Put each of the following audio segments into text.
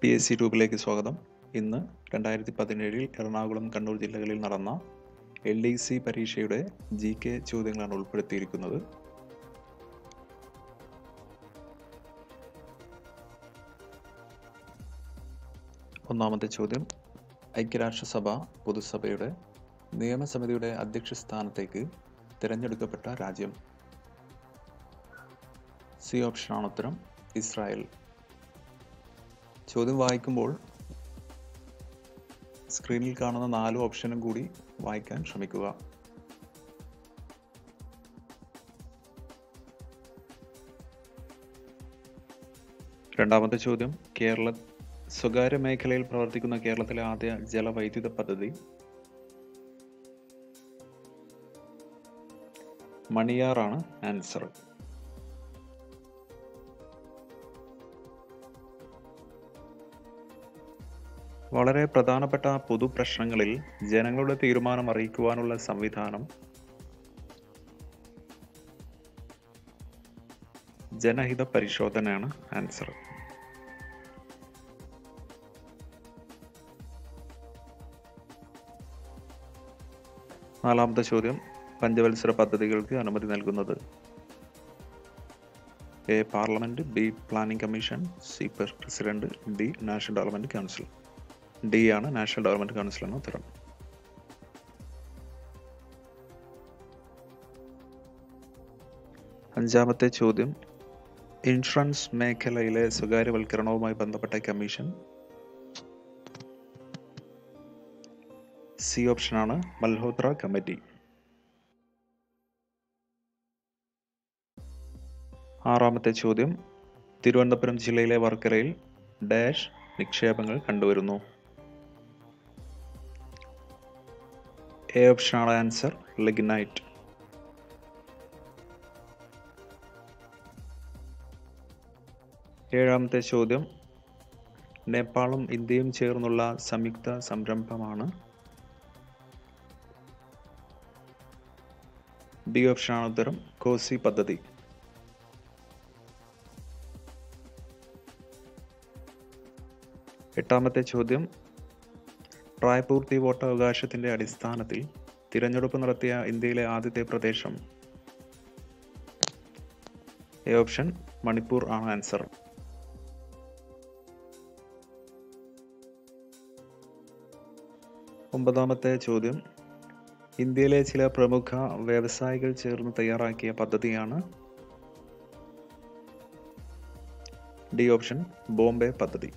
P S C ട്യൂബിലേക്ക് സ്വാഗതം ഇന്ന് രണ്ടായിരത്തി പതിനേഴിൽ എറണാകുളം കണ്ണൂർ ജില്ലകളിൽ നടന്ന എൽ ഡി സി പരീക്ഷയുടെ ജി കെ ചോദ്യങ്ങളാണ് ഉൾപ്പെടുത്തിയിരിക്കുന്നത് ഒന്നാമത്തെ ചോദ്യം ഐക്യരാഷ്ട്രസഭ പൊതുസഭയുടെ നിയമസമിതിയുടെ അധ്യക്ഷ സ്ഥാനത്തേക്ക് തിരഞ്ഞെടുക്കപ്പെട്ട രാജ്യം സി ഓപ്ഷനാണ് ഉത്തരം ഇസ്രായേൽ ചോദ്യം വായിക്കുമ്പോൾ സ്ക്രീനിൽ കാണുന്ന നാല് ഓപ്ഷനും കൂടി വായിക്കാൻ ശ്രമിക്കുക രണ്ടാമത്തെ ചോദ്യം കേരള സ്വകാര്യ മേഖലയിൽ പ്രവർത്തിക്കുന്ന കേരളത്തിലെ ആദ്യ ജലവൈദ്യുത പദ്ധതി മണിയാറാണ് ആൻസർ വളരെ പ്രധാനപ്പെട്ട പൊതുപ്രശ്നങ്ങളിൽ ജനങ്ങളുടെ തീരുമാനം അറിയിക്കുവാനുള്ള സംവിധാനം ജനഹിത പരിശോധനയാണ് ആൻസർ നാലാമത്തെ ചോദ്യം പഞ്ചവത്സര പദ്ധതികൾക്ക് അനുമതി നൽകുന്നത് A parliament B planning commission C president D national development council D ആണ് നാഷണൽ ഡെവലപ്മെന്റ് കൗൺസിൽ എന്ന ഉത്തരം അഞ്ചാമത്തെ ചോദ്യം ഇൻഷുറൻസ് മേഖലയിലെ സ്വകാര്യവൽക്കരണവുമായി ബന്ധപ്പെട്ട കമ്മീഷൻ സി ഓപ്ഷനാണ് മൽഹോത്ര കമ്മിറ്റി ആറാമത്തെ ചോദ്യം തിരുവനന്തപുരം ജില്ലയിലെ വർക്കലയിൽ ഡാഷ് നിക്ഷേപങ്ങൾ കണ്ടുവരുന്നു എ ഓപ്ഷനാണ് ആൻസർ ലിഗ്നൈറ്റ് ഏഴാമത്തെ ചോദ്യം നേപ്പാളും ഇന്ത്യയും ചേർന്നുള്ള സംയുക്ത സംരംഭമാണ് ഡി ഓപ്ഷനാണ് ഉത്തരം കോസി പദ്ധതി എട്ടാമത്തെ ചോദ്യം പ്രായപൂർത്തി വോട്ടവകാശത്തിന്റെ അടിസ്ഥാനത്തിൽ തിരഞ്ഞെടുപ്പ് നടത്തിയ ഇന്ത്യയിലെ ആദ്യത്തെ പ്രദേശം എ ഓപ്ഷൻ മണിപ്പൂർ ആണ് ആൻസർ ഒമ്പതാമത്തെ ചോദ്യം ഇന്ത്യയിലെ ചില പ്രമുഖ വ്യവസായികൾ ചേർന്ന് തയ്യാറാക്കിയ പദ്ധതിയാണ് ഡി ഓപ്ഷൻ ബോംബെ പദ്ധതി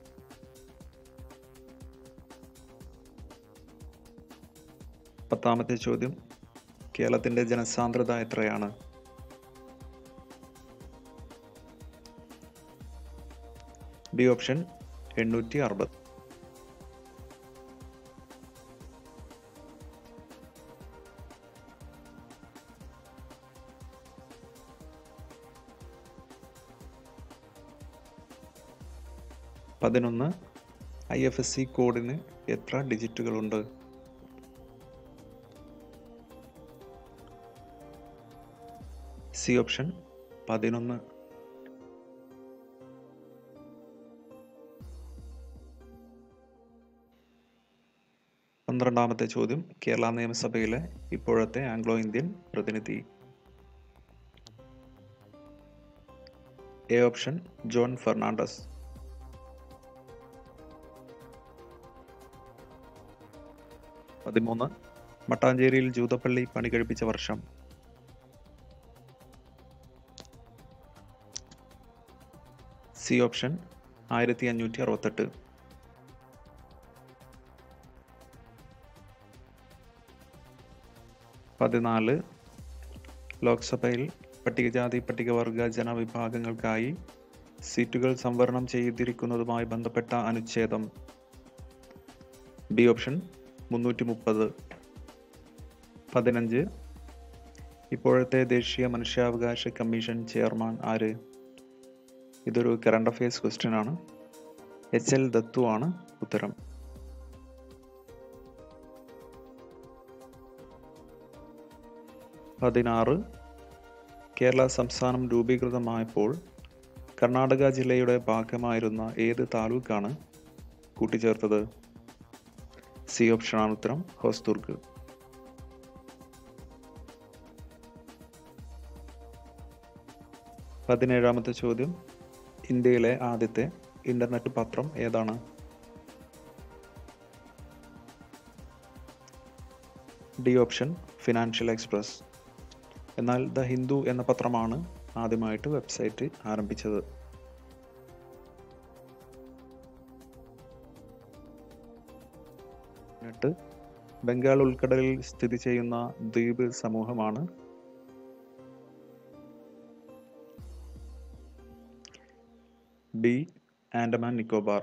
പത്താമത്തെ ചോദ്യം കേരളത്തിന്റെ ജനസാന്ദ്രത എത്രയാണ് ഡി ഓപ്ഷൻ എണ്ണൂറ്റി അറുപത് പതിനൊന്ന് ഐ എഫ് എസ് സി കോഡിന് എത്ര ഡിജിറ്റുകളുണ്ട് സി ഓപ്ഷൻ പതിനൊന്ന് പന്ത്രണ്ടാമത്തെ ചോദ്യം കേരള നിയമസഭയിലെ ഇപ്പോഴത്തെ ആംഗ്ലോ ഇന്ത്യൻ പ്രതിനിധി എ ഓപ്ഷൻ ജോൺ ഫെർണാണ്ടസ് പതിമൂന്ന് മട്ടാഞ്ചേരിയിൽ ജൂതപ്പള്ളി പണി കഴിപ്പിച്ച വർഷം സി ഓപ്ഷൻ ആയിരത്തി അഞ്ഞൂറ്റി അറുപത്തെട്ട് പതിനാല് ലോക്സഭയിൽ പട്ടികജാതി പട്ടികവർഗ ജനവിഭാഗങ്ങൾക്കായി സീറ്റുകൾ സംവരണം ചെയ്തിരിക്കുന്നതുമായി ബന്ധപ്പെട്ട അനുച്ഛേദം ബി ഓപ്ഷൻ മുന്നൂറ്റി മുപ്പത് പതിനഞ്ച് ഇപ്പോഴത്തെ ദേശീയ മനുഷ്യാവകാശ കമ്മീഷൻ ചെയർമാൻ ആര് ഇതൊരു കറണ്ട് അഫയേഴ്സ് ക്വസ്റ്റ്യൻ ആണ് എച്ച് എൽ ദത്തു ആണ് ഉത്തരം പതിനാറ് കേരള സംസ്ഥാനം രൂപീകൃതമായപ്പോൾ കർണാടക ജില്ലയുടെ ഭാഗമായിരുന്ന ഏത് താലൂക്കാണ് കൂട്ടിച്ചേർത്തത് സി ഓപ്ഷനാണ് ഉത്തരം ഹോസ്ദുർഗ് പതിനേഴാമത്തെ ചോദ്യം ഇന്ത്യയിലെ ആദ്യത്തെ ഇന്റർനെറ്റ് പത്രം ഏതാണ് ഡി ഓപ്ഷൻ ഫിനാൻഷ്യൽ എക്സ്പ്രസ് എന്നാൽ ദ ഹിന്ദു എന്ന പത്രമാണ് ആദ്യമായിട്ട് വെബ്സൈറ്റ് ആരംഭിച്ചത് എന്നിട്ട് ബംഗാൾ ഉൾക്കടലിൽ സ്ഥിതി ചെയ്യുന്ന ദ്വീപ് സമൂഹമാണ് ബി ആൻഡമാൻ നിക്കോബാർ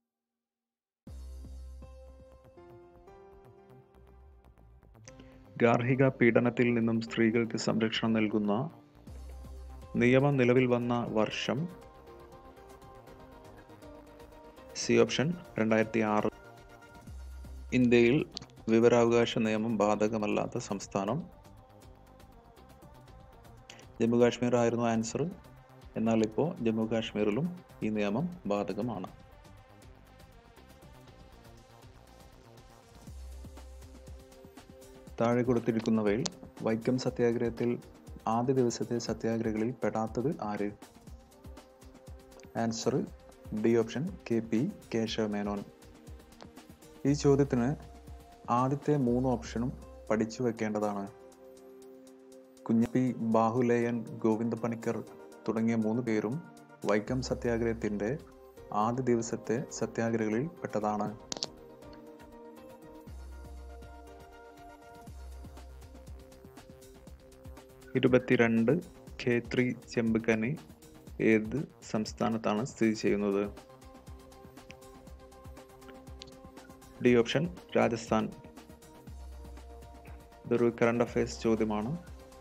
ഗാർഹിക പീഡനത്തിൽ നിന്നും സ്ത്രീകൾക്ക് സംരക്ഷണം നൽകുന്ന നിയമം നിലവിൽ വന്ന വർഷം സി ഓപ്ഷൻ രണ്ടായിരത്തി ആറ് ഇന്ത്യയിൽ വിവരാവകാശ നിയമം ബാധകമല്ലാത്ത സംസ്ഥാനം ജമ്മു കാശ്മീർ ആയിരുന്നു ആൻസർ എന്നാൽ ഇപ്പോൾ ജമ്മു കാശ്മീരിലും ഈ നിയമം ബാധകമാണ് താഴെ കൊടുത്തിരിക്കുന്നവയിൽ വൈക്കം സത്യാഗ്രഹത്തിൽ ആദ്യ ദിവസത്തെ സത്യാഗ്രഹികളിൽ പെടാത്തത് ആര് answer D option K P Keshava Menon ഈ ചോദ്യത്തിന് ആദ്യത്തെ മൂന്ന് ഓപ്ഷനും പഠിച്ചു വെക്കേണ്ടതാണ് കുഞ്ഞപ്പി ബാഹുലേയൻ ഗോവിന്ദ പണിക്കർ തുടങ്ങിയ മൂന്ന് പേരും വൈക്കം സത്യാഗ്രഹത്തിന്റെ ആദ്യ ദിവസത്തെ സത്യാഗ്രഹികളിൽ പെട്ടതാണ് ഇരുപത്തിരണ്ട് ഖേത്രി ചെമ്പുകനി ഏത് സംസ്ഥാനത്താണ് സ്ഥിതി ചെയ്യുന്നത് ഡി ഓപ്ഷൻ രാജസ്ഥാൻ ഇതൊരു കറണ്ട് അഫയേഴ്സ് ചോദ്യമാണ്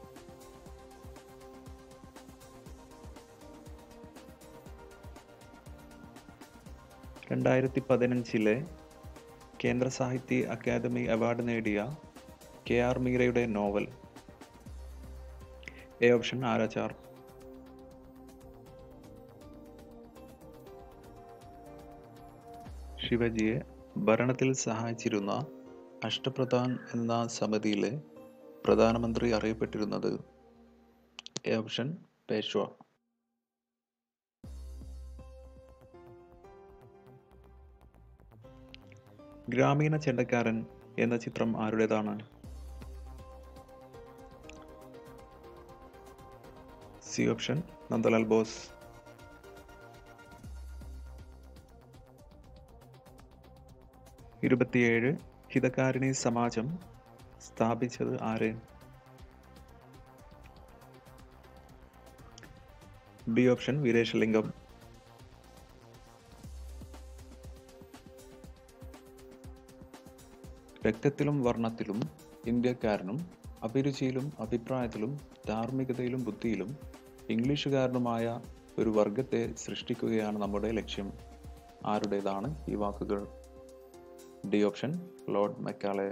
രണ്ടായിരത്തി പതിനഞ്ചിലെ കേന്ദ്ര സാഹിത്യ അക്കാദമി അവാർഡ് നേടിയ കെ ആർ മീരയുടെ നോവൽ എ ഓപ്ഷൻ ആരാച്ചാർ ശിവജിയെ ഭരണത്തിൽ സഹായിച്ചിരുന്ന അഷ്ടപ്രധാൻ എന്ന സമിതിയിലെ പ്രധാനമന്ത്രി അറിയപ്പെട്ടിരുന്നത് എ ഓപ്ഷൻ പേഷ്വ ഗ്രാമീണ ചെണ്ടക്കാരൻ എന്ന ചിത്രം ആരുടേതാണ് സി ഓപ്ഷൻ നന്ദലാൽ ബോസ് ഇരുപത്തിയേഴ് ഹിതകാരിണി സമാജം സ്ഥാപിച്ചത് ആര് ബി ഓപ്ഷൻ വീരേശലിംഗം രക്തത്തിലും വർണ്ണത്തിലും ഇന്ത്യക്കാരനും അഭിരുചിയിലും അഭിപ്രായത്തിലും ധാർമ്മികതയിലും ബുദ്ധിയിലും ഇംഗ്ലീഷുകാരനുമായ ഒരു വർഗത്തെ സൃഷ്ടിക്കുകയാണ് നമ്മുടെ ലക്ഷ്യം ആരുടേതാണ് ഈ വാക്കുകൾ ഡി ഓപ്ഷൻ ലോർഡ് മെക്കാളെ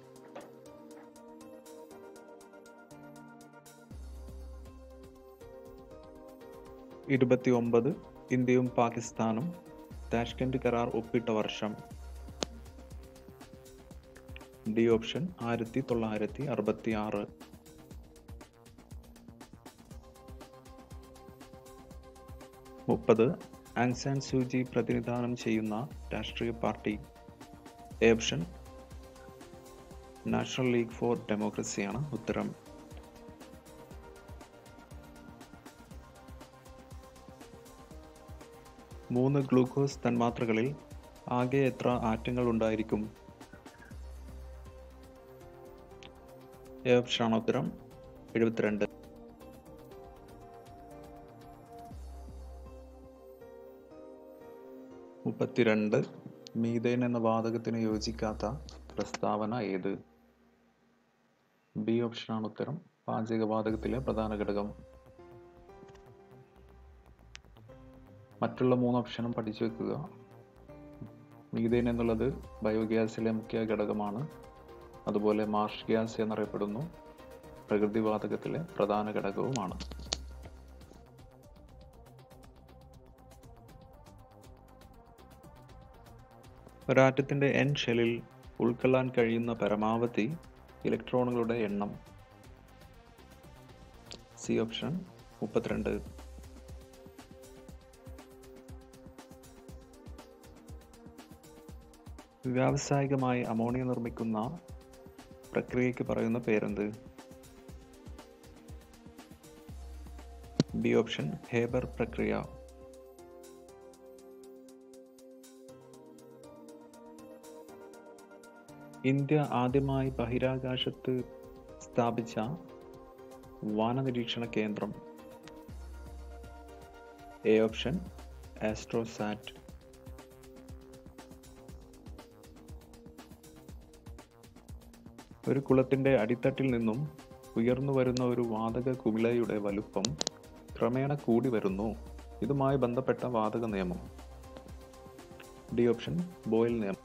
ഇരുപത്തി ഒമ്പത് ഇന്ത്യയും പാകിസ്ഥാനും താഷ്കന്റ് കരാർ ഒപ്പിട്ട വർഷം ഡി ഓപ്ഷൻ ആയിരത്തി തൊള്ളായിരത്തി അറുപത്തി ആറ് മുപ്പത് ആങ് സാൻ സൂചി പ്രതിനിധാനം ചെയ്യുന്ന രാഷ്ട്രീയ party A option national league for ഡെമോക്രസിയാണ് ഉത്തരം മൂന്ന് ഗ്ലൂക്കോസ് തന്മാത്രകളിൽ ആകെ എത്ര ആറ്റങ്ങൾ ഉണ്ടായിരിക്കും എ ഓപ്ഷനാണ് ഉത്തരം എഴുപത്തിരണ്ട് മുപ്പത്തിരണ്ട് മീതേൻ എന്ന വാതകത്തിന് യോജിക്കാത്ത പ്രസ്താവന ഏത് ബി ഓപ്ഷനാണ് ഉത്തരം പാചകവാതകത്തിലെ പ്രധാന ഘടകം മറ്റുള്ള മൂന്ന് ഓപ്ഷനും പഠിച്ചു വെക്കുക മീതേൻ എന്നുള്ളത് ബയോഗ്യാസിലെ മുഖ്യ ഘടകമാണ് അതുപോലെ മാർഷ് ഗ്യാസ് എന്നറിയപ്പെടുന്നു പ്രകൃതിവാതകത്തിലെ പ്രധാന ഘടകവുമാണ് ഒരാറ്റത്തിൻ്റെ എൻ ഷെല്ലിൽ ഉൾക്കൊള്ളാൻ കഴിയുന്ന പരമാവധി ഇലക്ട്രോണുകളുടെ എണ്ണം സി ഓപ്ഷൻ മുപ്പത്തിരണ്ട് വ്യാവസായികമായി അമോണിയ നിർമ്മിക്കുന്ന പ്രക്രിയയ്ക്ക് പറയുന്ന പേരെന്ത് ബി ഓപ്ഷൻ ഹേബർ പ്രക്രിയ ഇന്ത്യ ആദ്യമായി ബഹിരാകാശത്ത് സ്ഥാപിച്ച വാനനിരീക്ഷണ കേന്ദ്രം എ ഓപ്ഷൻ ആസ്ട്രോസാറ്റ് ഒരു കുളത്തിന്റെ അടിത്തട്ടിൽ നിന്നും ഉയർന്നു വരുന്ന ഒരു വാതക കുമിളയുടെ വലുപ്പം ക്രമേണ കൂടി വരുന്നു ഇതുമായി ബന്ധപ്പെട്ട വാതക നിയമം ഡി ഓപ്ഷൻ ബോയിൽ നിയമം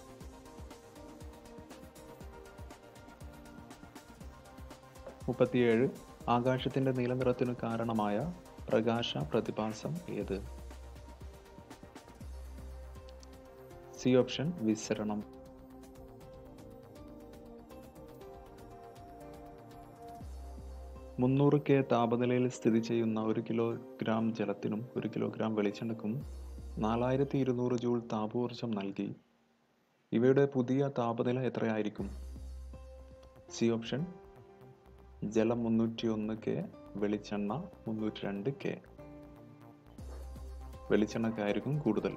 മുപ്പത്തിയേഴ് ആകാശത്തിന്റെ നീലനിറത്തിനു കാരണമായ പ്രകാശ പ്രതിഭാസം ഏത് സി ഓപ്ഷൻ വിസരണം മുന്നൂറ് കെ താപനിലയിൽ സ്ഥിതി ചെയ്യുന്ന ഒരു കിലോഗ്രാം ജലത്തിനും ഒരു കിലോഗ്രാം വെളിച്ചെണ്ണയ്ക്കും നാലായിരത്തി ഇരുന്നൂറ് ജൂൾ താപോർജ്ജം നൽകി ഇവയുടെ പുതിയ താപനില എത്രയായിരിക്കും സി ഓപ്ഷൻ ജലം മുന്നൂറ്റി ഒന്ന് കെ വെളിച്ചെണ്ണ മുന്നൂറ്റി രണ്ട് കെ വെളിച്ചെണ്ണക്കായിരിക്കും കൂടുതൽ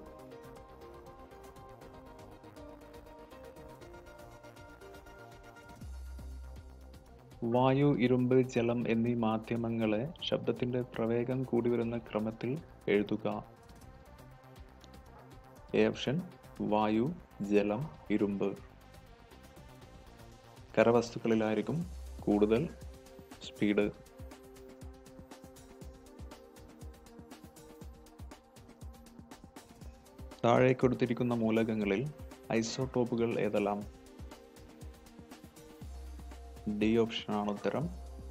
വായു ഇരുമ്പ് ജലം എന്നീ മാധ്യമങ്ങളെ ശബ്ദത്തിന്റെ പ്രവേഗം കൂടി വരുന്ന ക്രമത്തിൽ എഴുതുക എ ഓപ്ഷൻ വായു ജലം ഇരുമ്പ് കരവസ്തുക്കളിലായിരിക്കും കൂടുതൽ സ്പീഡ് താഴെ കൊടുത്തിരിക്കുന്ന മൂലകങ്ങളിൽ ഐസോടോപ്പുകൾ ഏതെല്ലാം ഡി ഓപ്ഷനാണ് ഉത്തരം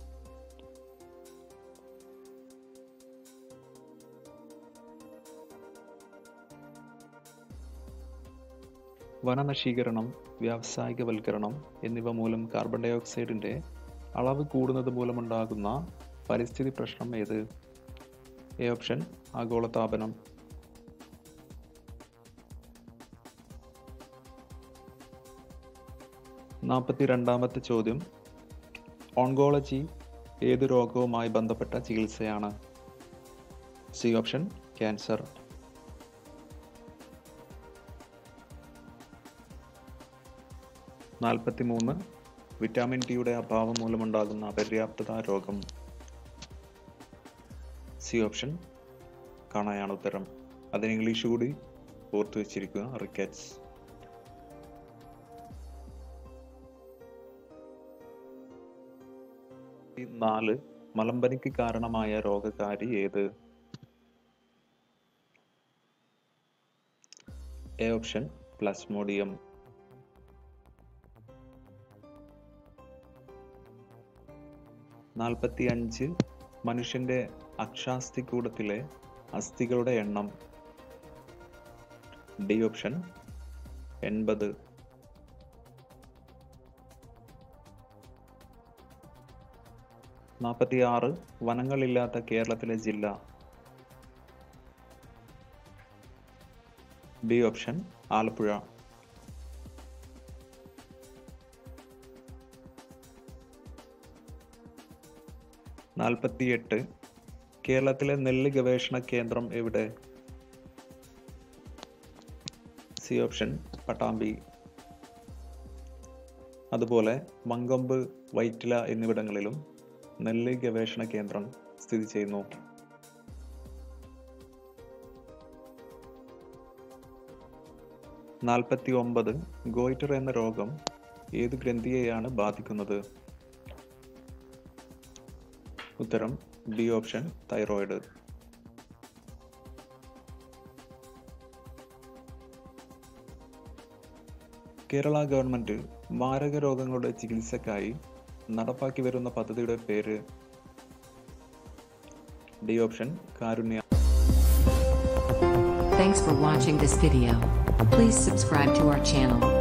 വനനശീകരണം വ്യാവസായികവൽക്കരണം എന്നിവ മൂലം കാർബൺ ഡൈ ഓക്സൈഡിന്റെ അളവ് കൂടുന്നത് മൂലമുണ്ടാകുന്ന പരിസ്ഥിതി പ്രശ്നം ഏത് എ ഓപ്ഷൻ ആഗോളതാപനം നാൽപ്പത്തി രണ്ടാമത്തെ ചോദ്യം ഓൺകോളജി ഏത് രോഗവുമായി ബന്ധപ്പെട്ട ചികിത്സയാണ് സി ഓപ്ഷൻ ക്യാൻസർ നാൽപ്പത്തി മൂന്ന് വിറ്റാമിൻ ഡിയുടെ അഭാവം മൂലമുണ്ടാകുന്ന അപര്യാപ്തത രോഗം സി ഓപ്ഷൻ കാണായാണ് ഉത്തരം അതിന് ഇംഗ്ലീഷ് കൂടി ഓർത്തു വെച്ചിരിക്കുക റിക്കറ്റ്സ് നാല് മലമ്പനിക്ക് കാരണമായ രോഗകാരി ഏത് എ ഓപ്ഷൻ പ്ലസ്മോഡിയം നാൽപ്പത്തി അഞ്ച് മനുഷ്യന്റെ അക്ഷാസ്ഥികൂടത്തിലെ അസ്ഥികളുടെ എണ്ണം ഡി ഓപ്ഷൻ എൺപത് നാൽപ്പത്തി ആറ് വനങ്ങളില്ലാത്ത കേരളത്തിലെ ജില്ല ബി ഓപ്ഷൻ ആലപ്പുഴ നാൽപ്പത്തിയെട്ട് കേരളത്തിലെ നെല്ല് ഗവേഷണ കേന്ദ്രം എവിടെ സി ഓപ്ഷൻ പട്ടാമ്പി അതുപോലെ മങ്കൊമ്പ് വൈറ്റില എന്നിവിടങ്ങളിലും നെല്ല് ഗവേഷണ കേന്ദ്രം സ്ഥിതി ചെയ്യുന്നു നാൽപ്പത്തി ഒമ്പത് ഗോയിറ്റർ എന്ന രോഗം ഏത് ഗ്രന്ഥിയെയാണ് ബാധിക്കുന്നത് ഉത്തരം B option thyroid Kerala government മാരക രോഗങ്ങളുടെ ചികിത്സക്കായി നടപ്പാക്കി വരുന്ന പദ്ധതിയുടെ പേര് D option Karunya Thanks for watching this video. Please subscribe to our channel.